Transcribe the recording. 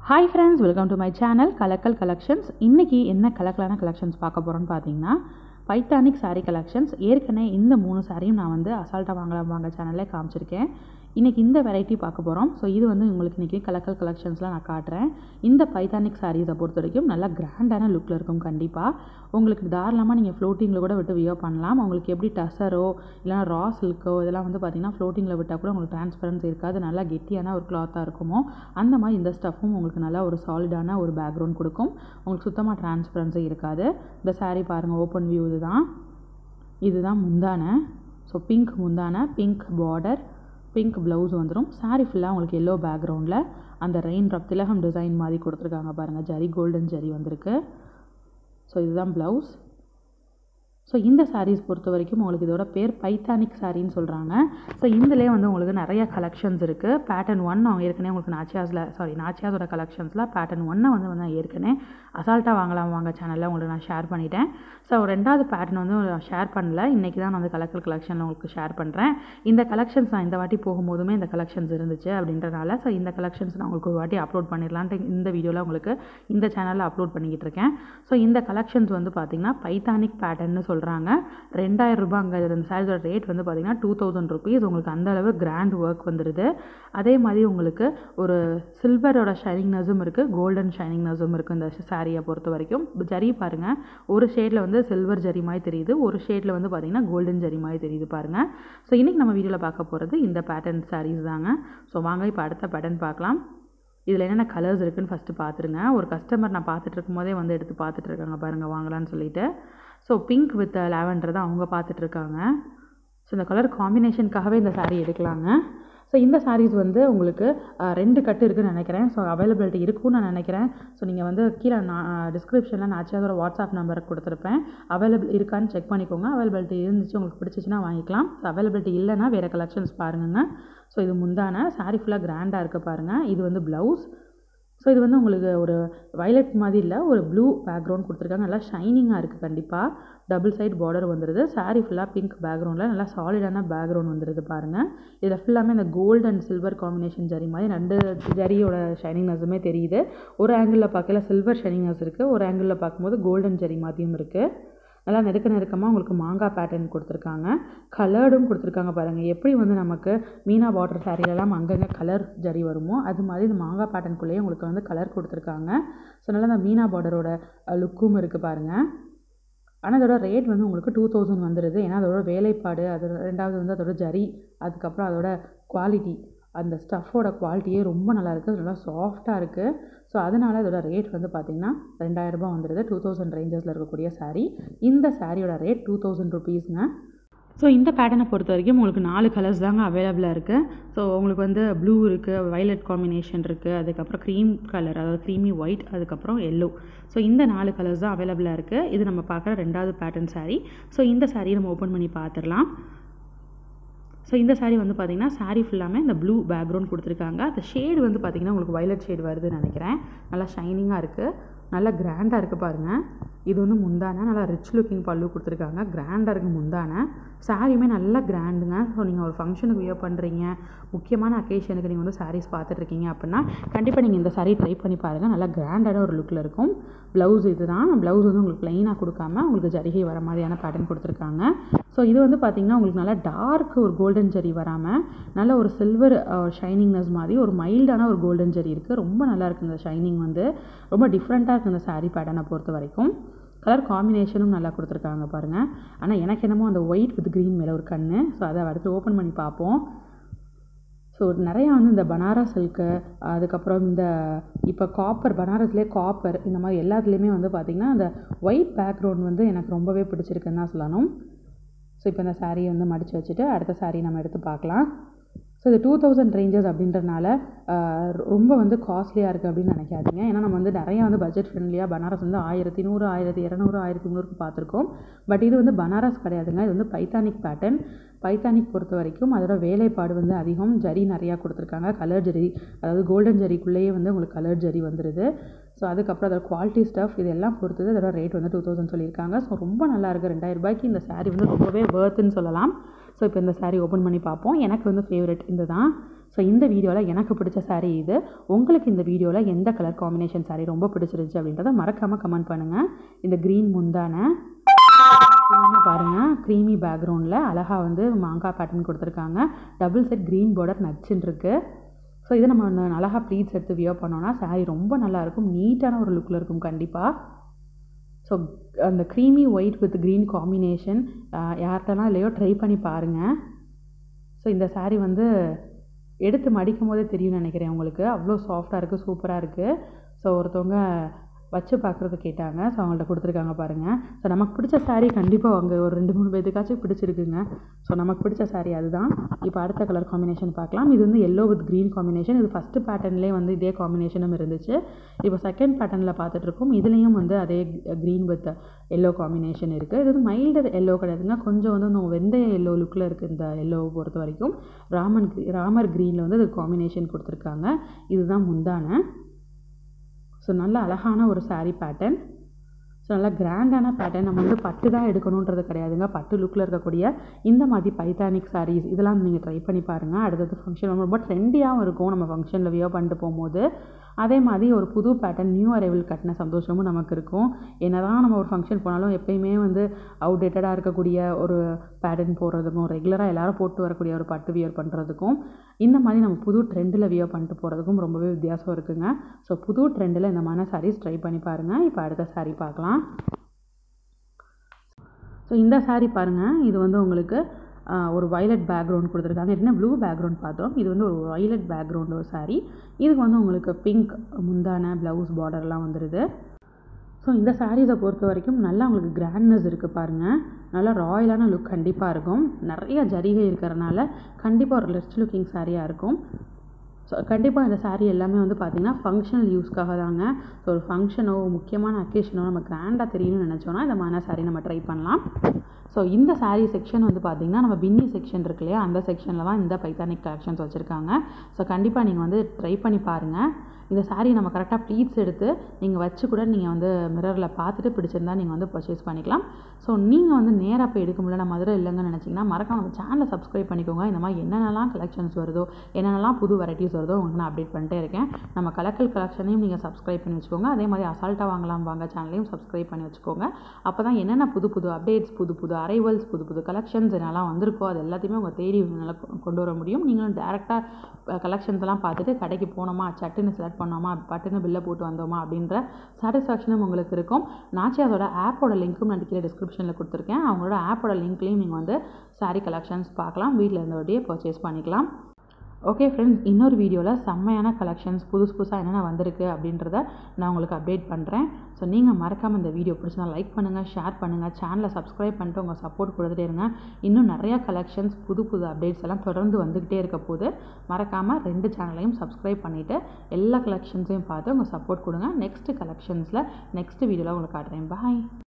hi friends welcome to my channel Kalakkal collections இன்றைக்கி என்ன கலக்கலான collections பார்க்க போகிறோன்னு பார்த்தீங்கன்னா பைத்தானிக் saree கலெக்ஷன்ஸ் ஏற்கனவே இந்த மூணு சாரியும் நான் வந்து அசால்ட்டாக வாங்கலாம் வாங்க சேனலில் காமிச்சிருக்கேன் இன்றைக்கி இந்த வெரைட்டி பார்க்க போகிறோம் ஸோ இது வந்து உங்களுக்கு இன்றைக்கி கலக்கல் கலெக்ஷன்ஸ்லாம் நான் காட்டுறேன் இந்த பைத்தானிக் சாரீஸை பொறுத்த வரைக்கும் நல்லா கிராண்டான லுக்கில் இருக்கும் கண்டிப்பாக உங்களுக்கு தாராளமாக நீங்கள் ஃப்ளோட்டிங்கில் கூட விட்டு வியோ பண்ணலாம் உங்களுக்கு எப்படி டசரோ இல்லைனா ரா சில்க்கோ இதெல்லாம் வந்து பார்த்திங்கன்னா ஃப்ளோட்டிங்கில் விட்டால் கூட உங்களுக்கு டிரான்ஸ்பரன்சி இருக்காது நல்லா கெட்டியான ஒரு கிளாத்தாக இருக்குமோ அந்த மாதிரி இந்த ஸ்டஃப்பும் உங்களுக்கு நல்லா ஒரு சாலிடான ஒரு பேக்ரவுண்ட் கொடுக்கும் உங்களுக்கு சுத்தமாக டிரான்ஸ்பரன்சி இருக்காது இந்த saree பாருங்கள் ஓப்பன் வியூ இதுதான் இதுதான் முந்தான ஸோ பிங்க் முந்தான பிங்க் பார்டர் பிங்க் ப்ளவுஸ் வந்துடும் saree ஃபுல்லாக உங்களுக்கு எல்லோ பேக்ரவுண்டில் அந்த ரெயின் ட்ராப் திலகம் டிசைன் மாதிரி கொடுத்துருக்காங்க பாருங்கள் ஜரி கோல்டன் ஜரி வந்திருக்கு ஸோ இதுதான் ப்ளவுஸ் ஸோ இந்த sarees பொறுத்த வரைக்கும் உங்களுக்கு இதோட பேர் பைத்தானிக் சாரின்னு சொல்கிறாங்க ஸோ இதிலே வந்து உங்களுக்கு நிறைய கலெக்ஷன்ஸ் இருக்குது பேட்டர்ன் ஒன் அவங்க ஏற்கனவே உங்களுக்கு நாச்சியாஸில் சாரி நாச்சியாஸோட கலெக்ஷன்ஸில் பேட்டர்ன் ஒன்னை வந்து வந்து நான் ஏற்கனவே அசால்ட்டாக வாங்கலாம் வாங்க சேனலில் உங்களுக்கு நான் ஷேர் பண்ணிட்டேன் ஸோ ரெண்டாவது பேட்டர்ன் வந்து நான் ஷேர் பண்ணல இன்றைக்கி தான் நான் வந்து கலக்கல் கலெக்ஷனில் உங்களுக்கு ஷேர் பண்ணுறேன் இந்த கலெக்ஷன்ஸ் நான் இந்த வாட்டி போகும்போதுமே இந்த கலெக்ஷன்ஸ் இருந்துச்சு அப்படின்றனால ஸோ இந்த கலெக்ஷன்ஸ் நான் உங்களுக்கு ஒரு வாட்டி அப்லோட் பண்ணிடலான்ட்டு இந்த வீடியோவில் உங்களுக்கு இந்த சேனலில் அப்லோட் பண்ணிக்கிட்டு இருக்கேன் ஸோ இந்த கலெக்ஷன்ஸ் வந்து பார்த்திங்கன்னா பைத்தானிக் பேட்டர்ன்னு சொல்கிறாங்க ரெண்டாயிரம் ரூபாங்க இந்த சாரீஸோட ரேட் வந்து பார்த்திங்கன்னா டூ தௌசண்ட் ருபீஸ் உங்களுக்கு அந்த அளவு கிராண்ட் ஒர்க் வந்துடுது அதே மாதிரி உங்களுக்கு ஒரு சில்வரோட ஷைனிங்னஸும் இருக்குது கோல்டன் ஷைனிங்னஸும் இருக்குது இந்த சாரியை பொறுத்த வரைக்கும் ஜரி பாருங்கள் ஒரு ஷேடில் வந்து சில்வர் ஜரி மாதிரி தெரியுது ஒரு ஷேடில் வந்து பார்த்திங்கன்னா கோல்டன் ஜரி மாதிரி தெரியுது பாருங்கள் ஸோ இன்றைக்கி நம்ம வீடியோவில் பார்க்க போகிறது இந்த பேட்டர்ன் சாரீஸ் தாங்க ஸோ வாங்க இப்போ அடுத்த பேட்டர்ன் பார்க்கலாம் இதில் என்னென்ன கலர்ஸ் இருக்குன்னு ஃபஸ்ட்டு பார்த்துருங்க ஒரு கஸ்டமர் நான் பார்த்துட்டு இருக்கும்போதே வந்து எடுத்து பார்த்துட்டு இருக்காங்க பாருங்கள் வாங்கலான்னு சொல்லிட்டு ஸோ பிங்க் வித் லாவெண்டர் தான் அவங்க பார்த்துட்டு இருக்காங்க ஸோ இந்த கலர் காம்பினேஷனுக்காகவே இந்த saree எடுக்கலாங்க ஸோ இந்த sarees வந்து உங்களுக்கு அஹ், ரெண்டு கட்டு இருக்குன்னு நினைக்கிறேன் ஸோ அவைலபிலிட்டி இருக்கும்னு நான் நினைக்கிறேன் ஸோ நீங்கள் வந்து கீழே நான் டிஸ்கிரிப்ஷனில் நான் ஆச்சியாதோட வாட்ஸ்அப் நம்பர் கொடுத்துருப்பேன் அவைலபிள் இருக்கான்னு செக் பண்ணிக்கோங்க அவைலபிலிட்டி இருந்துச்சு உங்களுக்கு பிடிச்சிச்சின்னா வாங்கிக்கலாம் ஸோ அவைலபிலிட்டி இல்லைன்னா வேறு கலெக்ஷன்ஸ் பாருங்கங்க ஸோ இது முந்தான saree ஃபுல்லாக கிராண்டாக இருக்க பாருங்கள் இது வந்து ப்ளவுஸ் ஸோ இது வந்து உங்களுக்கு ஒரு வயலட் மாதிரி இல்லை ஒரு ப்ளூ பேக்ரவுண்ட் கொடுத்துருக்காங்க நல்லா ஷைனிங்காக இருக்குது கண்டிப்பாக டபுள் சைட் பார்டர் வந்துடுது saree ஃபுல்லாக பிங்க் பேக்ரவுண்டில் நல்லா சாலிடான பேக்ரவுண்ட் வந்துடுது பாருங்கள் இதில் ஃபுல்லாமே இந்த gold and silver combination zari மாதிரி ரெண்டு ஜரியோட ஷைனிங்னஸுமே தெரியுது ஒரு ஆங்கிளில் பார்க்கல சில்வர் ஷைனிங்னஸ் இருக்குது ஒரு ஆங்கிளில் பார்க்கும்போது கோல்டன் ஜரி மாதிரியும் இருக்குது நல்லா நெருக்க நெருக்கமாக உங்களுக்கு மாங்காய் பேட்டர்ன் கொடுத்துருக்காங்க கலர்டும் கொடுத்துருக்காங்க பாருங்கள் எப்படி வந்து நமக்கு மீனா பார்டர் சாரீலலாம் அங்கங்கே கலர் ஜரி வருமோ அது மாதிரி இந்த மாங்காய் பேட்டர்னுக்குள்ளேயே உங்களுக்கு வந்து கலர் கொடுத்துருக்காங்க ஸோ நல்லா அந்த மீனா பார்டரோட லுக்கும் இருக்குது பாருங்கள் ஆனால் அதோட ரேட் வந்து உங்களுக்கு டூ தௌசண்ட் வந்துடுது ஏன்னா அதோட வேலைப்பாடு அது ரெண்டாவது வந்து அதோட ஜரி அதுக்கப்புறம் அதோட குவாலிட்டி அந்த ஸ்டஃப்போட குவாலிட்டியே ரொம்ப நல்லா இருக்குது அது நல்லா சாஃப்டாக இருக்குது ஸோ அதனால் அதோட ரேட் வந்து பார்த்திங்கன்னா ரெண்டாயிரரூபா வந்துடுது டூ தௌசண்ட் ரேஞ்சஸில் இருக்கக்கூடிய saree இந்த சாரியோட ரேட் டூ தௌசண்ட் ருபீஸ்ங்க ஸோ இந்த பேட்டர்னை பொறுத்த வரைக்கும் உங்களுக்கு நாலு கலர்ஸ் தாங்க அவைலபிளாக இருக்குது ஸோ உங்களுக்கு வந்து ப்ளூ இருக்குது வயலட் காம்பினேஷன் இருக்குது அதுக்கப்புறம் க்ரீம் கலர் அதாவது க்ரீமி ஒயிட் அதுக்கப்புறம் எல்லோ ஸோ இந்த நாலு கலர்ஸ் தான் அவைலபிளாக இருக்குது இது நம்ம பார்க்குற ரெண்டாவது பேட்டர்ன் saree ஸோ இந்த saree நம்ம ஓப்பன் பண்ணி பார்த்துடலாம் ஸோ இந்த saree வந்து பார்த்திங்கன்னா saree ஃபுல்லாமே இந்த ப்ளூ பேக்ரவுண்ட் கொடுத்துருக்காங்க அந்த ஷேடு வந்து பார்த்திங்கன்னா உங்களுக்கு வயலட் ஷேடு வருதுன்னு நினைக்கிறேன் நல்லா ஷைனிங்காக இருக்குது நல்லா கிராண்டாக இருக்குது பாருங்கள் இது வந்து முந்தான நல்லா ரிச் லுக்கிங் பல்லு கொடுத்துருக்காங்க கிராண்டாக இருக்குது முந்தான சாரியுமே நல்லா கிராண்டுங்க ஸோ நீங்கள் ஒரு ஃபங்க்ஷனுக்கு வியர் பண்ணுறீங்க முக்கியமான அக்கேஷனுக்கு நீங்கள் வந்து சாரீஸ் பார்த்துட்ருக்கீங்க அப்படின்னா கண்டிப்பாக நீங்கள் இந்த saree ட்ரை பண்ணி பாருங்கள் நல்லா கிராண்டான ஒரு லுக்கில் இருக்கும் ப்ளவுஸ் இதுதான் ப்ளவுஸ் வந்து உங்களுக்கு ப்ளைனாக கொடுக்காம உங்களுக்கு ஜரிகை வர மாதிரியான பேட்டர்ன் கொடுத்துருக்காங்க ஸோ இது வந்து பார்த்திங்கன்னா உங்களுக்கு நல்லா டார்க் ஒரு கோல்டன் ஜரி வராமல் நல்ல ஒரு சில்வர் ஷைனிங்னஸ் மாதிரி ஒரு மைல்டான ஒரு கோல்டன் ஜரி இருக்குது ரொம்ப நல்லா இருக்குது இந்த ஷைனிங் வந்து ரொம்ப டிஃப்ரெண்ட்டாக இருக்குது இந்த saree பேட்டர்னை பொறுத்த வரைக்கும் கலர் காம்பினேஷனும் நல்லா கொடுத்துருக்காங்க பாருங்கள் ஆனால் எனக்கு என்னமோ அந்த ஒயிட் வித் க்ரீன் மேலே ஒரு கண்ணு ஸோ அதை அடுத்து ஓப்பன் பண்ணி பார்ப்போம் ஸோ நிறையா வந்து இந்த பனாரஸ் சில்க்கு அதுக்கப்புறம் இந்த இப்போ காப்பர் பனாரஸ்லேயே காப்பர் இந்த மாதிரி எல்லாத்துலேயுமே வந்து பார்த்திங்கன்னா அந்த ஒயிட் பேக்ரவுண்ட் வந்து எனக்கு ரொம்பவே பிடிச்சிருக்குன்னு தான் சொல்லணும் ஸோ இப்போ இந்த சாரியை வந்து மடித்து வச்சுட்டு அடுத்த saree நம்ம எடுத்து பார்க்கலாம் ஸோ இது டூ தௌசண்ட் ரேஞ்சஸ் அப்படின்றனால ஆஹ், ரொம்ப வந்து காஸ்ட்லியாக இருக்குது அப்படின்னு நினைக்காதீங்க ஏன்னா நம்ம வந்து நிறையா வந்து பட்ஜெட் ஃப்ரெண்ட்லியாக பனாரஸ் வந்து ஆயிரத்தி நூறு ஆயிரத்தி இரநூறு ஆயிரத்தி முந்நூறுக்கு பார்த்துருக்கோம் பட் இது வந்து பனாரஸ் கிடையாதுங்க இது வந்து பைத்தானிக் பேட்டர்ன் பைத்தானிக் பொறுத்த வரைக்கும் அதோட வேலைப்பாடு வந்து அதிகம் ஜரி நிறையா கொடுத்துருக்காங்க கலர் ஜரி அதாவது கோல்டன் ஜரிக்குள்ளேயே வந்து உங்களுக்கு கலர் ஜரி வந்துடுது ஸோ அதுக்கப்புறம் அதோட குவாலிட்டி ஸ்டஃப் இது எல்லாம் பொறுத்தது அதோட ரேட் வந்து டூ தௌசண்ட் சொல்லியிருக்காங்க ஸோ ரொம்ப நல்லா இருக்குது ரெண்டாயிரம் ரூபாய்க்கு இந்த saree வந்து ரொம்பவே வேர்த்துன்னு சொல்லலாம் ஸோ இப்போ இந்த saree ஓப்பன் பண்ணி பார்ப்போம் எனக்கு வந்து ஃபேவரட் இந்த தான் ஸோ இந்த வீடியோவில் எனக்கு பிடிச்ச saree இது உங்களுக்கு இந்த வீடியோவில் எந்த கலர் காம்பினேஷன் saree ரொம்ப பிடிச்சிருந்துச்சு அப்படின்றத மறக்காமல் கமெண்ட் பண்ணுங்கள் இந்த க்ரீன் முந்தானை எல்லாமே பாருங்கள் க்ரீமி பேக்ரவுண்டில் அழகாக வந்து மாங்காய் பேட்டர்ன் கொடுத்துருக்காங்க டபுள் செட் க்ரீன் பார்டர் நச்சுன்னு இருக்கு ஸோ இதை நம்ம வந்து அழகாக ப்ளீட்ஸ் எடுத்து வியர் பண்ணோன்னா saree ரொம்ப நல்லா இருக்கும் நீட்டான ஒரு லுக்கில் இருக்கும் கண்டிப்பாக ஸோ அந்த creamy white with green combination யார்கிட்டலாம் இல்லையோ ட்ரை பண்ணி பாருங்கள் ஸோ இந்த saree வந்து எடுத்து மடிக்கும் போதே தெரியும்னு நினைக்கிறேன் உங்களுக்கு அவ்வளோ சாஃப்டாக இருக்குது சூப்பராக இருக்குது ஸோ ஒருத்தவங்க வச்சு பார்க்குறது கேட்டாங்க ஸோ அவங்கள்ட்ட கொடுத்துருக்காங்க பாருங்கள் ஸோ நமக்கு பிடிச்ச saree கண்டிப்பாக அங்கே ஒரு ரெண்டு மூணு பேத்துக்காச்சும் பிடிச்சிருக்குங்க ஸோ நமக்கு பிடிச்ச saree அதுதான் இப்போ அடுத்த கலர் காம்பினேஷன் பார்க்கலாம் இது வந்து எல்லோ வித் க்ரீன் காம்பினேஷன் இது ஃபஸ்ட்டு பேட்டர்ன்லேயே வந்து இதே காம்பினேஷனும் இருந்துச்சு இப்போ செகண்ட் பேட்டர்னில் பார்த்துட்ருக்கோம் இதுலேயும் வந்து அதே க்ரீன் வித் எல்லோ காம்பினேஷன் இருக்குது இது வந்து மைல்டு எல்லோ கிடையாதுங்க கொஞ்சம் வந்து இன்னும் வெந்தய எல்லோ லுக்கில் இருக்குது இந்த எல்லோவை பொறுத்த வரைக்கும் ராமன் ராமர் க்ரீனில் வந்து அது காம்பினேஷன் கொடுத்துருக்காங்க இதுதான் முந்தானை ஸோ நல்ல அழகான ஒரு saree பேட்டர்ன் ஸோ நல்லா கிராண்டான பேட்டர்ன் நம்ம வந்து பட்டு தான் எடுக்கணுன்றது கிடையாதுங்க பட்டு லுக்கில் இருக்கக்கூடிய இந்த மாதிரி பைத்தானிக் sarees இதெல்லாம் நீங்கள் ட்ரை பண்ணி பாருங்கள் அடுத்தது ஃபங்க்ஷன் ரொம்ப ட்ரெண்டியாகவும் இருக்கும் நம்ம ஃபங்க்ஷனில் வியர் பண்ணிட்டு போகும்போது அதே மாதிரி ஒரு புது பேட்டர்ன் நியூ அரைவல் கட்டின சந்தோஷமும் நமக்கு இருக்கும் என்ன தான் நம்ம ஒரு ஃபங்க்ஷன் போனாலும் எப்பயுமே வந்து அவுடேட்டடாக இருக்கக்கூடிய ஒரு பேட்டர்ன் போடுறதுக்கும் ரெகுலராக எல்லாரும் போட்டு வரக்கூடிய ஒரு பட்டு வியர் பண்ணுறதுக்கும் இந்த மாதிரி நம்ம புது ட்ரெண்டில் வியர் பண்ணிட்டு போகிறதுக்கும் ரொம்பவே வித்தியாசம் இருக்குங்க ஸோ புது ட்ரெண்டில் இந்த மாதிரி சாரீஸ் ட்ரை பண்ணி பாருங்கள் இப்போ அடுத்த saree பார்க்கலாம் ஸோ இந்த saree பாருங்கள் இது வந்து உங்களுக்கு ஆஹ், ஒரு வயலட் பேக்ரவுண்ட் கொடுத்துருக்காங்க என்ன ப்ளூ பேக்ரவுண்ட் பார்த்தோம் இது வந்து ஒரு வயலட் பேக்ரவுண்ட் ஒரு saree இதுக்கு வந்து உங்களுக்கு பிங்க் முந்தான ப்ளவுஸ் பார்டர்லாம் வந்துடுது ஸோ இந்த சாரீஸை பொறுத்த வரைக்கும் நல்லா உங்களுக்கு கிராண்ட்னஸ் இருக்குது பாருங்கள் நல்லா ராயலான லுக் கண்டிப்பாக இருக்கும் நிறைய ஜரிகை இருக்கிறனால கண்டிப்பாக ஒரு ரிச் லுக்கிங் சாரியாக இருக்கும் ஸோ கண்டிப்பாக இந்த saree எல்லாமே வந்து பார்த்திங்கன்னா ஃபங்க்ஷனல் யூஸ்க்காக தாங்க ஸோ ஒரு ஃபங்க்ஷனோ முக்கியமான அக்கேஷனோ நம்ம கிராண்டாக தெரியணும்னு நினச்சோன்னா இந்த மாதிரி saree நம்ம ட்ரை பண்ணலாம் ஸோ இந்த saree செக்ஷன் வந்து பார்த்திங்கன்னா நம்ம பின்னி செக்ஷன் இருக்கு இல்லையா அந்த செக்ஷனில் தான் இந்த பைத்தானிக் கலெக்ஷன்ஸ் வச்சுருக்காங்க ஸோ கண்டிப்பாக நீங்கள் வந்து ட்ரை பண்ணி பாருங்கள் இந்த saree நம்ம கரெக்டாக ப்ளீட்ஸ் எடுத்து நீங்கள் வச்சு கூட நீங்கள் வந்து மிரரில் பார்த்துட்டு பிடிச்சிருந்தா நீங்கள் வந்து பர்ச்சேஸ் பண்ணிக்கலாம் ஸோ நீங்கள் வந்து நேராக போய் எடுக்க முடியல நான் மதுரை இல்லைங்கன்னு நினச்சிங்கன்னா மறக்காம நம்ம சேனலை சப்ஸ்கிரைப் பண்ணிக்கோங்க இந்த மாதிரி என்னென்னலாம் கலெக்ஷன்ஸ் வருதோ என்னென்னலாம் புது வெரைட்டிஸ் வருதோ உங்களுக்கு நான் அப்டேட் பண்ணிட்டே இருக்கேன் நம்ம கலக்கல் கலெக்ஷனையும் நீங்கள் சப்ஸ்கிரைப் பண்ணி வச்சுக்கோங்க அதே மாதிரி அசால்ட்டாக வாங்கலாம் வாங்க சேனலையும் சப்ஸ்கிரைப் பண்ணி வச்சுக்கோங்க அப்போ தான் என்னென்ன புது புது அப்டேட்ஸ் புது புது அரைவல்ஸ் புது புது கலெக்ஷன்ஸ் என்னெல்லாம் வந்திருக்கோ அது எல்லாத்தையுமே உங்கள் தேடி நல்லா கொ- கொண்டு வர முடியும் நீங்களும் டேரெக்டாக கலெக்ஷன்ஸ் எல்லாம் பார்த்துட்டு கடைக்கு போனோமா சட்டுன்னு செலக்ட் பண்ணோமா பட்டுன்னு பில்லை போட்டு வந்தோமா அப்படின்ற சாட்டிஸ்ஃபேக்ஷனும் உங்களுக்கு இருக்கும் நாச்சியாஸோட ஆப்போட லிங்க்கும் நான் கீழே டிஸ்கிரிப்ஷனில் கொடுத்துருக்கேன் அவங்களோட ஆப்போட லிங்க்லேயும் நீங்கள் வந்து saree கலெக்ஷன்ஸ் பார்க்கலாம் வீட்டில் இருந்தபடியே பர்ச்சேஸ் பண்ணிக்கலாம் ஓகே ஃப்ரெண்ட்ஸ் இன்னொரு வீடியோவில் செம்மையான கலெக்ஷன்ஸ் புதுசு புதுசாக என்னென்ன வந்திருக்கு அப்படின்றத நான் உங்களுக்கு அப்டேட் பண்ணுறேன் ஸோ நீங்கள் மறக்காமல் இந்த வீடியோ பிடிச்சினா லைக் பண்ணுங்கள் ஷேர் பண்ணுங்கள் சேனலை சப்ஸ்கிரைப் பண்ணிட்டு உங்கள் சப்போர்ட் கொடுத்துட்டே இருங்க இன்னும் நிறையா கலெக்ஷன்ஸ் புது புது அப்டேட்ஸ் எல்லாம் தொடர்ந்து வந்துக்கிட்டே இருக்க போது மறக்காமல் ரெண்டு சேனலையும் சப்ஸ்கிரைப் பண்ணிவிட்டு எல்லா கலெக்ஷன்ஸையும் பார்த்து உங்கள் சப்போர்ட் கொடுங்க நெக்ஸ்ட் கலெக்ஷன்ஸில் நெக்ஸ்ட் வீடியோவில் உங்களுக்கு காட்டுறேன் பாய்